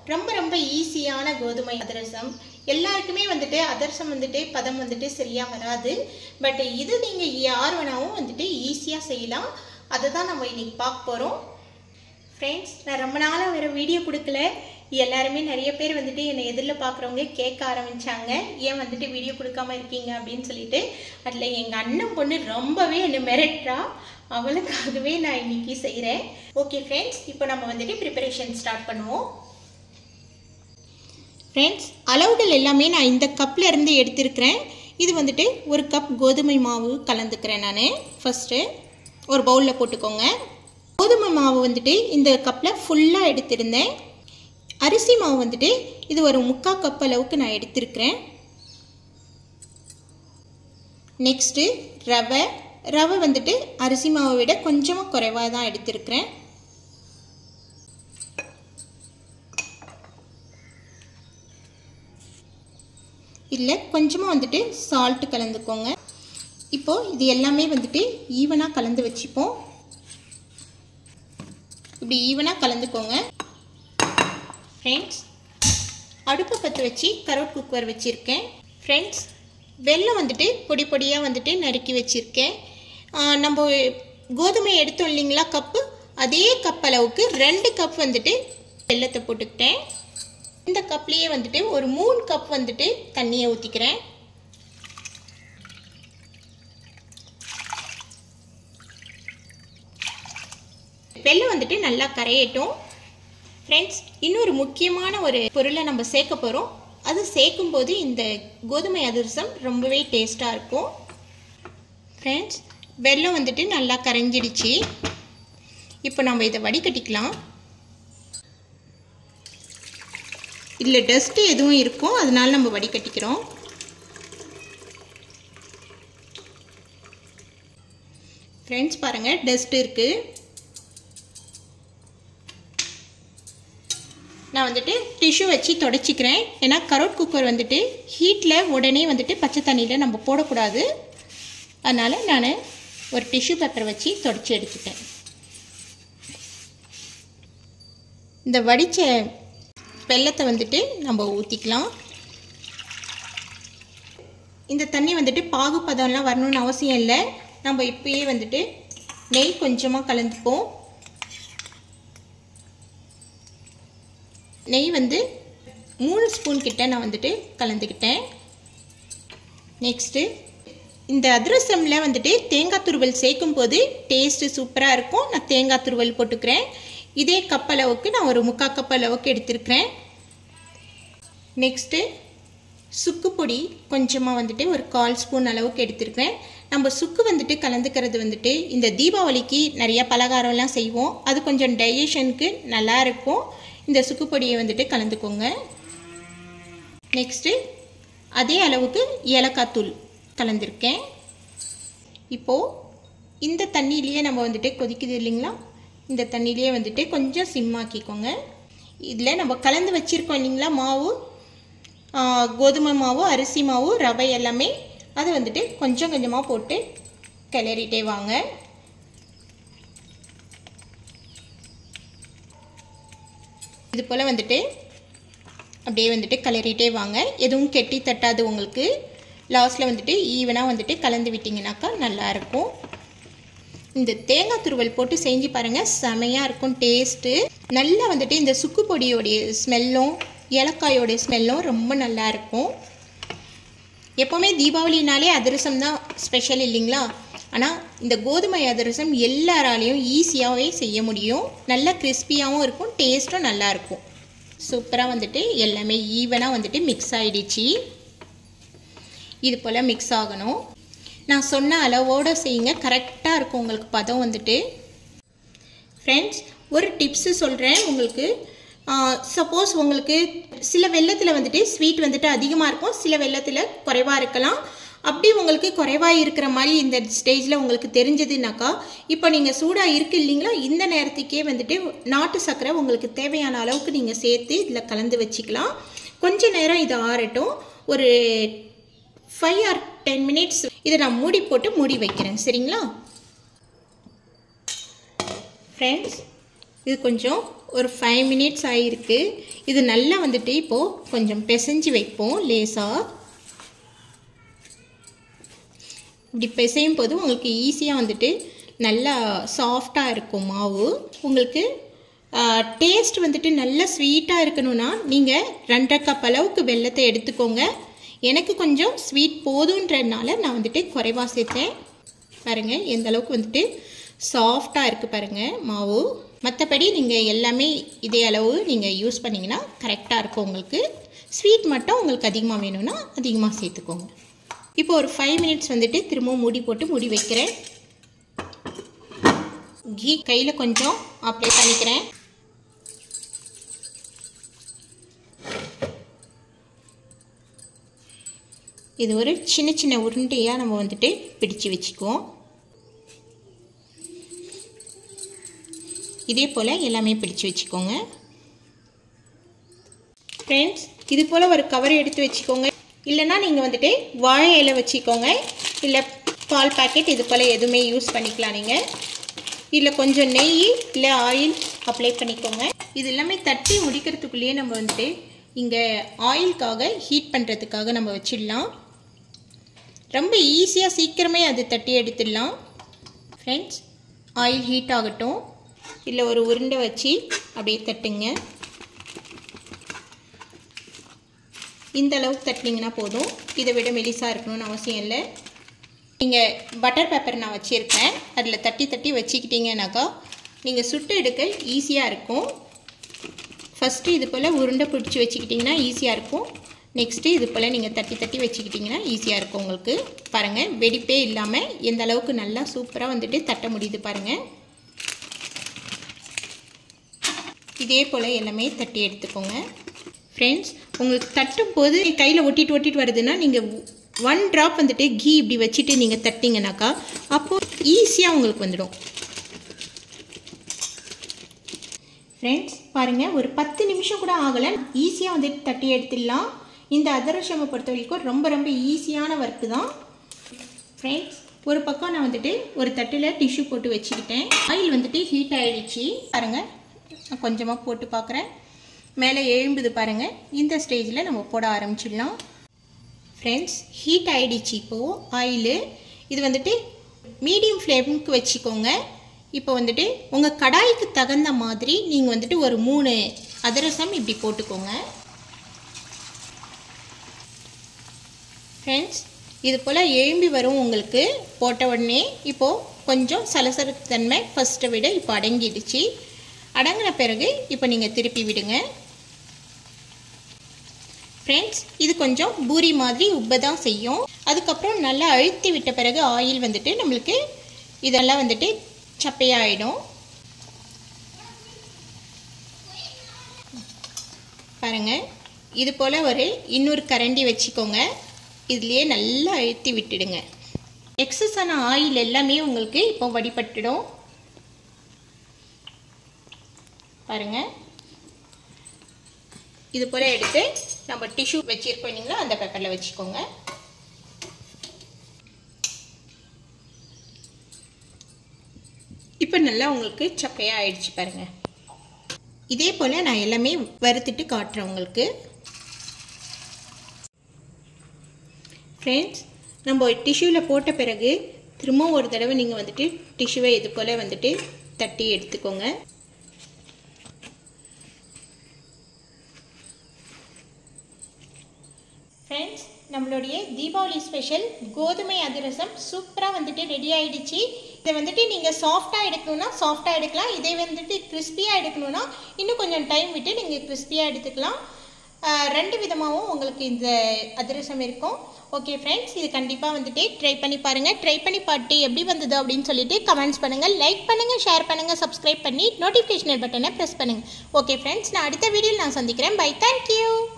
ரொம்ப ரொம்ப ஈஸியான கோதுமை அதிரசம் எல்லாருக்குமே வந்துட்டு அதிரசம் வந்துட்டு பதம் வந்துட்டு சரியாக வராது பட் இது நீங்கள் யார் வேணாவும் வந்துட்டு ஈஸியாக செய்யலாம் அதை தான் நம்ம இன்னைக்கு பார்க்க போகிறோம் ஃப்ரெண்ட்ஸ் நான் ரொம்ப நாளாக வேறு வீடியோ கொடுக்கல எல்லாருமே நிறைய பேர் வந்துட்டு என்னை எதிரில் பார்க்குறவங்க கேட்க ஆரம்பித்தாங்க ஏன் வந்துட்டு வீடியோ கொடுக்காம இருக்கீங்க அப்படின்னு சொல்லிட்டு அதில் எங்கள் அண்ணன் பொண்ணு ரொம்பவே என்னை மிரட்டுறா அவளுக்காகவே நான் இன்னைக்கு செய்கிறேன் ஓகே ஃப்ரெண்ட்ஸ் இப்போ நம்ம வந்துட்டு ப்ரிப்பரேஷன் ஸ்டார்ட் பண்ணுவோம் ஃப்ரெண்ட்ஸ் அளவுகள் எல்லாமே நான் இந்த கப்பில் இருந்து எடுத்திருக்கிறேன் இது வந்துட்டு ஒரு கப் கோதுமை மாவு கலந்துக்கிறேன் நான் ஃபஸ்ட்டு ஒரு பவுலில் போட்டுக்கோங்க கோதுமை மாவு வந்துட்டு இந்த கப்பில் ஃபுல்லாக எடுத்திருந்தேன் அரிசி மாவு வந்துட்டு இது ஒரு முக்கால் கப் அளவுக்கு நான் எடுத்திருக்கிறேன் நெக்ஸ்ட்டு ரவை ரவை வந்துட்டு அரிசி மாவை விட கொஞ்சமாக குறைவாக தான் எடுத்திருக்கிறேன் இதில் கொஞ்சமாக வந்துட்டு சால்ட்டு கலந்துக்கோங்க இப்போது இது எல்லாமே வந்துட்டு ஈவனாக கலந்து வச்சுப்போம் இப்படி ஈவனாக கலந்துக்கோங்க ஃப்ரெண்ட்ஸ் அடுப்பை பற்ற வச்சு கரோட் குக்கர் வச்சுருக்கேன் ஃப்ரெண்ட்ஸ் வெல்லம் வந்துட்டு பொடி பொடியாக வந்துட்டு நறுக்கி வச்சுருக்கேன் நம்ம கோதுமை எடுத்தோம் இல்லைங்களா கப்பு அதே கப் அளவுக்கு ரெண்டு கப் வந்துட்டு வெல்லத்தை போட்டுக்கிட்டேன் இந்த கப்லேயே வந்துட்டு ஒரு மூணு கப் வந்துட்டு தண்ணியை ஊற்றிக்கிறேன் வெல்லம் வந்துட்டு நல்லா கரையட்டும் ஃப்ரெண்ட்ஸ் இன்னொரு முக்கியமான ஒரு பொருளை நம்ம சேர்க்க போகிறோம் அது சேர்க்கும்போது இந்த கோதுமை அதிரசம் ரொம்பவே டேஸ்ட்டாக இருக்கும் ஃப்ரெண்ட்ஸ் வெல்லம் வந்துட்டு நல்லா கரைஞ்சிடுச்சு இப்போ நம்ம இதை வடிகட்டிக்கலாம் இதில் டஸ்ட்டு எதுவும் இருக்கும் அதனால நம்ம வடிகட்டிக்கிறோம் ஃப்ரெண்ட்ஸ் பாருங்கள் டஸ்ட் இருக்குது நான் வந்துட்டு டிஷ்யூ வச்சு தொடச்சிக்கிறேன் ஏன்னா கரோட் குக்கர் வந்துட்டு ஹீட்டில் உடனே வந்துட்டு பச்சை தண்ணியில் நம்ம போடக்கூடாது அதனால் நான் ஒரு டிஷ்யூ பேப்பரை வச்சு தொடச்சி எடுத்துட்டேன் இந்த வடித்த வெள்ளத்தை வந்துட்டு நம்ம ஊற்றிக்கலாம் இந்த தண்ணி வந்துட்டு பாகுபதம்லாம் வரணும்னு அவசியம் இல்லை நம்ம இப்பயே வந்துட்டு நெய் கொஞ்சமாக கலந்துப்போம் நெய் வந்து மூணு ஸ்பூன் கிட்ட நான் வந்துட்டு கலந்துக்கிட்டேன் நெக்ஸ்ட்டு இந்த அதிரசமில் வந்துட்டு தேங்காய் துருவல் சேர்க்கும் போது டேஸ்ட்டு சூப்பராக இருக்கும் நான் தேங்காய் துருவல் போட்டுக்கிறேன் இதே கப் அளவுக்கு நான் ஒரு முக்கால் கப் அளவுக்கு எடுத்திருக்கிறேன் நெக்ஸ்ட்டு சுக்கு பொடி கொஞ்சமாக வந்துட்டு ஒரு கால் ஸ்பூன் அளவுக்கு எடுத்திருக்கிறேன் நம்ம சுக்கு வந்துட்டு கலந்துக்கிறது வந்துட்டு இந்த தீபாவளிக்கு நிறைய பலகாரம்லாம் செய்வோம் அது கொஞ்சம் டைஜஷனுக்கு நல்லா இருக்கும் இந்த சுக்கு பொடியை வந்துட்டு கலந்துக்கோங்க நெக்ஸ்ட்டு அதே அளவுக்கு ஏலக்காய் தூள் கலந்துருக்கேன் இப்போது இந்த தண்ணியிலேயே நம்ம வந்துட்டு கொதிக்குது இல்லைங்களா இந்த தண்ணியிலேயே வந்துட்டு கொஞ்சம் சிம்மாக்கிக்கோங்க இதில் நம்ம கலந்து வச்சுருக்கோம் இல்லைங்களா மாவு கோதுமை மாவு அரிசி மாவு ரவை எல்லாமே அதை வந்துட்டு கொஞ்சம் கொஞ்சமாக போட்டு கிளறிட்டே வாங்க இது போல் வந்துட்டு அப்படியே வந்துட்டு கிளறிட்டே வாங்க எதுவும் கெட்டி தட்டாது உங்களுக்கு லாஸ்ட்டில் வந்துட்டு ஈவனாக வந்துட்டு கலந்து விட்டிங்கனாக்கா நல்லாயிருக்கும் இந்த தேங்காய் துருவல் போட்டு செஞ்சு பாருங்கள் செமையாக இருக்கும் டேஸ்ட்டு நல்லா வந்துட்டு இந்த சுக்கு பொடியோடைய ஸ்மெல்லும் ஏலக்காயோடைய ஸ்மெல்லும் ரொம்ப நல்லா இருக்கும் எப்போவுமே தீபாவளினாலே அதிரசம் தான் ஸ்பெஷல் இல்லைங்களா ஆனால் இந்த கோதுமை அதிரசம் எல்லாராலையும் ஈஸியாகவே செய்ய முடியும் நல்லா கிறிஸ்பியாகவும் இருக்கும் டேஸ்ட்டும் நல்லாயிருக்கும் சூப்பராக வந்துட்டு எல்லாமே ஈவனாக வந்துட்டு மிக்ஸ் ஆகிடுச்சு இது போல் மிக்ஸ் ஆகணும் நான் சொன்ன அளவோடு செய்யுங்க கரெக்டாக இருக்கும் உங்களுக்கு பதம் வந்துட்டு ஃப்ரெண்ட்ஸ் ஒரு டிப்ஸு சொல்கிறேன் உங்களுக்கு சப்போஸ் உங்களுக்கு சில வெள்ளத்தில் வந்துட்டு ஸ்வீட் வந்துட்டு அதிகமாக இருக்கும் சில வெள்ளத்தில் குறைவாக இருக்கலாம் அப்படி உங்களுக்கு குறைவாக இருக்கிற மாதிரி இந்த ஸ்டேஜில் உங்களுக்கு தெரிஞ்சதுனாக்கா இப்போ நீங்கள் சூடாக இருக்கு இல்லைங்களா இந்த நேரத்துக்கே வந்துட்டு நாட்டு சர்க்கரை உங்களுக்கு தேவையான அளவுக்கு நீங்கள் சேர்த்து இதில் கலந்து வச்சுக்கலாம் கொஞ்ச நேரம் இது ஆறட்டும் ஒரு ஃபைவ் ஆர் டென் மினிட்ஸ் இதை நான் மூடி போட்டு மூடி வைக்கிறேன் சரிங்களா ஃப்ரெண்ட்ஸ் இது கொஞ்சம் ஒரு ஃபைவ் மினிட்ஸ் ஆகிருக்கு இது நல்லா வந்துட்டு இப்போது கொஞ்சம் பிசைஞ்சு வைப்போம் லேசாக இப்படி பிசையும் போது உங்களுக்கு ஈஸியாக வந்துட்டு நல்லா சாஃப்டாக இருக்கும் மாவு உங்களுக்கு டேஸ்ட் வந்துட்டு நல்லா ஸ்வீட்டாக இருக்கணும்னா நீங்கள் ரெண்டரை கப் அளவுக்கு வெள்ளத்தை எடுத்துக்கோங்க எனக்கு கொஞ்சம் ஸ்வீட் போதுன்றதுனால நான் வந்துட்டு குறைவாக சேர்த்தேன் பாருங்கள் எந்த அளவுக்கு வந்துட்டு சாஃப்டாக இருக்குது பாருங்கள் மாவு மற்றபடி நீங்கள் எல்லாமே இதே அளவு நீங்கள் யூஸ் பண்ணிங்கன்னா கரெக்டாக இருக்கும் உங்களுக்கு ஸ்வீட் மட்டும் உங்களுக்கு அதிகமாக வேணும்னா அதிகமாக சேர்த்துக்கோங்க இப்போ ஒரு ஃபைவ் மினிட்ஸ் வந்துட்டு திரும்பவும் மூடி போட்டு மூடி வைக்கிறேன் கீ கையில் கொஞ்சம் அப்ளை பண்ணிக்கிறேன் இது ஒரு சின்ன சின்ன உருண்டையாக நம்ம வந்துட்டு பிடிச்சு வச்சுக்குவோம் இதே போல் எல்லாமே பிடிச்சு வச்சுக்கோங்க ஃப்ரெண்ட்ஸ் இது போல் ஒரு கவர் எடுத்து வச்சுக்கோங்க இல்லைன்னா நீங்கள் வந்துட்டு வாழை இலை வச்சுக்கோங்க இல்லை பால் பாக்கெட் இது போல் எதுவுமே யூஸ் பண்ணிக்கலாம் நீங்கள் இதில் கொஞ்சம் நெய் இல்லை ஆயில் அப்ளை பண்ணிக்கோங்க இது எல்லாமே தட்டி முடிக்கிறதுக்குள்ளேயே நம்ம வந்துட்டு இங்கே ஆயிலுக்காக ஹீட் பண்ணுறதுக்காக நம்ம வச்சிடலாம் ரொம்ப ஈஸியாக சீக்கிரமே அது தட்டி எடுத்துடலாம் ஃப்ரெண்ட்ஸ் ஆயில் ஹீட் ஆகட்டும் இல்லை ஒரு உருண்டை வச்சு அப்படியே தட்டுங்க இந்த அளவுக்கு தட்டினீங்கன்னா போதும் இதை விட மெலிசாக இருக்கணும்னு அவசியம் இல்லை நீங்கள் பட்டர் பேப்பர் நான் வச்சுருக்கேன் அதில் தட்டி தட்டி வச்சுக்கிட்டீங்கன்னாக்கா நீங்கள் சுட்டு எடுக்க ஈஸியாக இருக்கும் ஃபஸ்ட்டு இது போல் உருண்டை பிடிச்சி வச்சுக்கிட்டிங்கன்னா ஈஸியாக இருக்கும் நெக்ஸ்ட்டு இது போல் நீங்கள் தட்டி தட்டி வச்சுக்கிட்டிங்கன்னா ஈஸியாக இருக்கும் உங்களுக்கு பாருங்கள் வெடிப்பே இல்லாமல் எந்த அளவுக்கு நல்லா சூப்பராக வந்துட்டு தட்ட முடியுது பாருங்கள் இதே போல் எல்லாமே தட்டி எடுத்துக்கோங்க ஃப்ரெண்ட்ஸ் உங்களுக்கு தட்டும் போது கையில் ஒட்டிட்டு ஒட்டிட்டு வருதுன்னா நீங்கள் ஒன் ட்ராப் வந்துட்டு கீ இப்படி வச்சுட்டு நீங்கள் தட்டிங்கனாக்கா அப்போது ஈஸியாக உங்களுக்கு வந்துடும் ஃப்ரெண்ட்ஸ் பாருங்கள் ஒரு பத்து நிமிஷம் கூட ஆகலை ஈஸியாக வந்துட்டு தட்டி எடுத்துடலாம் இந்த அதிரசமை பொறுத்த வரைக்கும் ரொம்ப ரொம்ப ஈஸியான ஒர்க்கு தான் ஃப்ரெண்ட்ஸ் ஒரு பக்கம் நான் வந்துட்டு ஒரு தட்டில் டிஷ்யூ போட்டு வச்சுக்கிட்டேன் ஆயில் வந்துட்டு ஹீட் ஆகிடுச்சு பாருங்கள் நான் கொஞ்சமாக போட்டு பார்க்குறேன் மேலே எழும்புது பாருங்கள் இந்த ஸ்டேஜில் நம்ம போட ஆரம்பிச்சிடலாம் ஃப்ரெண்ட்ஸ் ஹீட் ஆகிடுச்சு இப்போது ஆயிலு இது வந்துட்டு மீடியம் ஃப்ளேமுக்கு வச்சுக்கோங்க இப்போ வந்துட்டு உங்கள் கடாய்க்கு தகுந்த மாதிரி நீங்கள் வந்துட்டு ஒரு மூணு அதிரசம் இப்படி போட்டுக்கோங்க ஃப்ரெண்ட்ஸ் இது போல் எழும்பி வரும் உங்களுக்கு போட்ட உடனே இப்போது கொஞ்சம் சலசலத்தன்மை ஃபஸ்ட்டை விட இப்போ அடங்கிடுச்சு அடங்கின பிறகு இப்போ நீங்கள் திருப்பி விடுங்க ஃப்ரெண்ட்ஸ் இது கொஞ்சம் பூரி மாதிரி உப்பை தான் செய்யும் அதுக்கப்புறம் நல்லா அழுத்தி விட்ட பிறகு ஆயில் வந்துட்டு நம்மளுக்கு இதெல்லாம் வந்துட்டு சப்பையாயிடும் பாருங்கள் இது போல் ஒரு இன்னொரு கரண்டி வச்சுக்கோங்க இதுலேயே நல்லா அழுத்தி விட்டுடுங்க எக்ஸஸ் ஆன ஆயில் எல்லாமே உங்களுக்கு இப்போ வடிபட்டுடும் பாருங்கள் இது போல் எடுத்து நம்ம டிஷ்யூ வச்சுருக்கோம் இல்லைங்களா அந்த பேப்பரில் வச்சுக்கோங்க இப்போ நல்லா உங்களுக்கு சப்பையாக ஆயிடுச்சு பாருங்கள் இதே போல் நான் எல்லாமே வறுத்துட்டு காட்டுறேன் உங்களுக்கு ஃப்ரெண்ட்ஸ் நம்ம டிஷ்யூவில் போட்ட பிறகு திரும்ப ஒரு தடவை நீங்கள் வந்துட்டு டிஷ்யூவை இது போல் வந்துட்டு தட்டி எடுத்துக்கோங்க ஃப்ரெண்ட்ஸ் நம்மளுடைய தீபாவளி ஸ்பெஷல் கோதுமை அதிரசம் சூப்பராக வந்துட்டு ரெடி ஆயிடுச்சு இதை வந்துட்டு நீங்கள் சாஃப்டாக எடுக்கணும்னா சாஃப்டாக எடுக்கலாம் இதே வந்துட்டு கிறிஸ்பியாக எடுக்கணும்னா இன்னும் கொஞ்சம் டைம் விட்டு நீங்கள் கிறிஸ்பியாக எடுத்துக்கலாம் ரெண்டு விதமாகவும் உங்களுக்கு இந்த அதிரசம் இருக்கும் ஓகே ஃப்ரெண்ட்ஸ் இது கண்டிப்பாக வந்துட்டு ட்ரை பண்ணி பாருங்கள் ட்ரை பண்ணி பார்த்து எப்படி வந்தது அப்படின்னு சொல்லிட்டு கமெண்ட்ஸ் பண்ணுங்கள் லைக் பண்ணுங்கள் ஷேர் பண்ணுங்கள் சப்ஸ்கிரைப் பண்ணி நோட்டிஃபிகேஷன் பட்டனை ப்ரெஸ் பண்ணுங்கள் ஓகே ஃப்ரெண்ட்ஸ் நான் அடுத்த வீடியோவில் நான் சந்திக்கிறேன் பை தேங்க்யூ